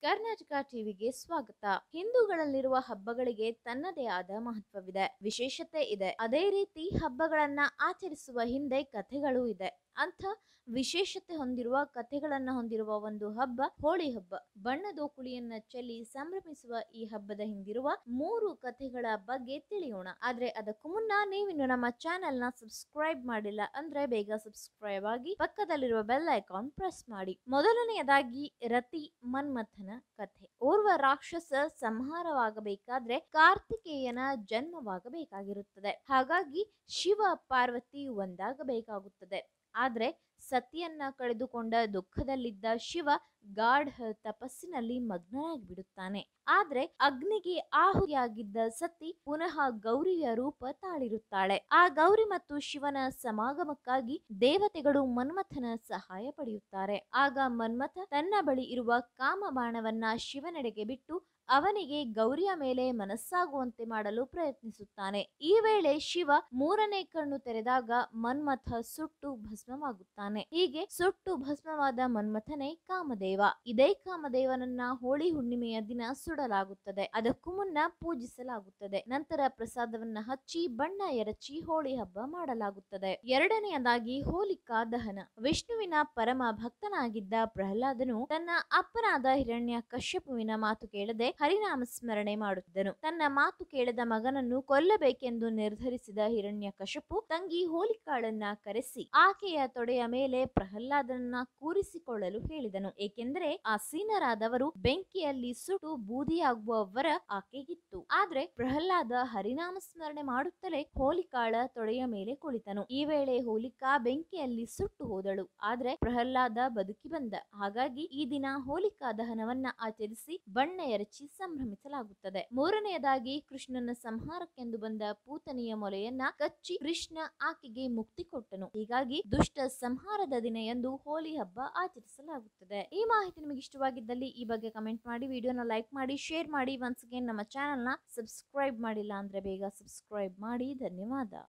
ಕರ್ನಾಟಕ ಟಿವಿಗೆ ಸ್ವಾಗತ ಹಿಂದೂಗಳಲ್ಲಿರುವ ಹಬ್ಬಗಳಿಗೆ ತನ್ನದೇ ಆದ ಮಹತ್ವವಿದೆ ವಿಶೇಷತೆ ಇದೆ ಅದೇ ರೀತಿ ಹಬ್ಬಗಳನ್ನ ಆಚರಿಸುವ ಹಿಂದೆ ಕಥೆಗಳೂ ಇದೆ ಅಂಥ ವಿಶೇಷತೆ ಹೊಂದಿರುವ ಕಥೆಗಳನ್ನ ಹೊಂದಿರುವ ಒಂದು ಹಬ್ಬ ಹೋಳಿ ಹಬ್ಬ ಬಣ್ಣದ ಕುಳಿಯನ್ನ ಚೆಲ್ಲಿ ಸಂಭ್ರಮಿಸುವ ಈ ಹಬ್ಬದ ಹಿಂದಿರುವ ಮೂರು ಕಥೆಗಳ ಬಗ್ಗೆ ತಿಳಿಯೋಣ ಆದ್ರೆ ಅದಕ್ಕೂ ಮುನ್ನ ನೀವಿನ್ನು ನಮ್ಮ ಚಾನೆಲ್ ನ ಸಬ್ಸ್ಕ್ರೈಬ್ ಮಾಡಿಲ್ಲ ಅಂದ್ರೆ ಬೇಗ ಸಬ್ಸ್ಕ್ರೈಬ್ ಆಗಿ ಪಕ್ಕದಲ್ಲಿರುವ ಬೆಲ್ ಐಕಾನ್ ಪ್ರೆಸ್ ಮಾಡಿ ಮೊದಲನೆಯದಾಗಿ ರತಿ ಮನ್ಮಥನ ಕಥೆ ಓರ್ವ ರಾಕ್ಷಸ ಸಂಹಾರವಾಗಬೇಕಾದ್ರೆ ಕಾರ್ತಿಕೇಯನ ಜನ್ಮವಾಗಬೇಕಾಗಿರುತ್ತದೆ ಹಾಗಾಗಿ ಶಿವ ಪಾರ್ವತಿ ಒಂದಾಗಬೇಕಾಗುತ್ತದೆ ಆದ್ರೆ ಸತಿಯನ್ನ ಕಳೆದುಕೊಂಡ ದುಃಖದಲ್ಲಿದ್ದ ಶಿವ ಗಾಢ ತಪಸ್ಸಿನಲ್ಲಿ ಮಗ್ನನಾಗಿ ಬಿಡುತ್ತಾನೆ ಆದ್ರೆ ಅಗ್ನಿಗೆ ಆಹುತಿಯಾಗಿದ್ದ ಸತಿ ಪುನಃ ಗೌರಿಯ ರೂಪ ತಾಳಿರುತ್ತಾಳೆ ಆ ಗೌರಿ ಮತ್ತು ಶಿವನ ಸಮಾಗಮಕ್ಕಾಗಿ ದೇವತೆಗಳು ಮನ್ಮಥನ ಸಹಾಯ ಪಡೆಯುತ್ತಾರೆ ಆಗ ಮನ್ಮಥ ತನ್ನ ಬಳಿ ಇರುವ ಕಾಮಬಾಣವನ್ನ ಶಿವನೆಡೆಗೆ ಬಿಟ್ಟು ಅವನಿಗೆ ಗೌರಿಯ ಮೇಲೆ ಮನಸ್ಸಾಗುವಂತೆ ಮಾಡಲು ಪ್ರಯತ್ನಿಸುತ್ತಾನೆ ಈ ವೇಳೆ ಶಿವ ಮೂರನೇ ಕಣ್ಣು ತೆರೆದಾಗ ಮನ್ಮಥ ಸುಟ್ಟು ಭಸ್ಮವಾಗುತ್ತಾನೆ ಹೀಗೆ ಸುಟ್ಟು ಭಸ್ಮವಾದ ಮನ್ಮಥನೇ ಕಾಮದೇವ ಇದೇ ಕಾಮದೇವನನ್ನ ಹೋಳಿ ಹುಣ್ಣಿಮೆಯ ದಿನ ಸುಡಲಾಗುತ್ತದೆ ಅದಕ್ಕೂ ಮುನ್ನ ಪೂಜಿಸಲಾಗುತ್ತದೆ ನಂತರ ಪ್ರಸಾದವನ್ನ ಹಚ್ಚಿ ಬಣ್ಣ ಎರಚಿ ಹೋಳಿ ಹಬ್ಬ ಮಾಡಲಾಗುತ್ತದೆ ಎರಡನೆಯದಾಗಿ ಹೋಲಿಕಾ ದಹನ ವಿಷ್ಣುವಿನ ಪರಮ ಭಕ್ತನಾಗಿದ್ದ ಪ್ರಹ್ಲಾದನು ತನ್ನ ಅಪ್ಪನಾದ ಹಿರಣ್ಯ ಕಶ್ಯಪುವಿನ ಮಾತು ಕೇಳದೆ ಹರಿನಾಮ ಸ್ಮರಣೆ ಮಾಡುತ್ತಿದ್ದನು ತನ್ನ ಮಾತು ಕೇಳದ ಮಗನನ್ನು ಕೊಲ್ಲಬೇಕೆಂದು ನಿರ್ಧರಿಸಿದ ಹಿರಣ್ಯ ಕಶಪು ತಂಗಿ ಹೋಲಿಕಾಳನ್ನ ಕರೆಸಿ ಆಕೆಯ ತೊಡೆಯ ಮೇಲೆ ಪ್ರಹ್ಲಾದನನ್ನ ಕೂರಿಸಿಕೊಳ್ಳಲು ಹೇಳಿದನು ಏಕೆಂದರೆ ಆ ಸೀನರಾದವರು ಬೆಂಕಿಯಲ್ಲಿ ಸುಟ್ಟು ಬೂದಿಯಾಗುವ ವರ ಆಕೆಗಿತ್ತು ಆದ್ರೆ ಪ್ರಹ್ಲಾದ ಹರಿನಾಮ ಸ್ಮರಣೆ ಮಾಡುತ್ತಲೇ ಹೋಲಿಕಾಳ ತೊಡೆಯ ಮೇಲೆ ಕುಳಿತನು ಈ ವೇಳೆ ಹೋಲಿಕಾ ಬೆಂಕಿಯಲ್ಲಿ ಸುಟ್ಟು ಹೋದಳು ಆದ್ರೆ ಪ್ರಹ್ಲಾದ ಬದುಕಿ ಬಂದ ಹಾಗಾಗಿ ಈ ದಿನ ಹೋಲಿಕಾ ದಹನವನ್ನ ಆಚರಿಸಿ ಬಣ್ಣ ಎರಚಿ ಸಂಭ್ರಮಿಸಲಾಗುತ್ತದೆ ಮೂರನೆಯದಾಗಿ ಕೃಷ್ಣನ ಸಂಹಾರಕ್ಕೆಂದು ಬಂದ ಪೂತನಿಯ ಮೊಲೆಯನ್ನ ಕಚ್ಚಿ ಕೃಷ್ಣ ಆಕೆಗೆ ಮುಕ್ತಿ ಕೊಟ್ಟನು ಹೀಗಾಗಿ ದುಷ್ಟ ಸಂಹಾರದ ದಿನ ಎಂದು ಹೋಲಿ ಹಬ್ಬ ಆಚರಿಸಲಾಗುತ್ತದೆ ಈ ಮಾಹಿತಿ ನಿಮಗೆ ಇಷ್ಟವಾಗಿದ್ದಲ್ಲಿ ಈ ಬಗ್ಗೆ ಕಮೆಂಟ್ ಮಾಡಿ ವಿಡಿಯೋನ ಲೈಕ್ ಮಾಡಿ ಶೇರ್ ಮಾಡಿ ಒನ್ಸ್ ಅಗೇನ್ ನಮ್ಮ ಚಾನೆಲ್ನ ಸಬ್ಸ್ಕ್ರೈಬ್ ಮಾಡಿಲ್ಲ ಅಂದ್ರೆ ಬೇಗ ಸಬ್ಸ್ಕ್ರೈಬ್ ಮಾಡಿ ಧನ್ಯವಾದ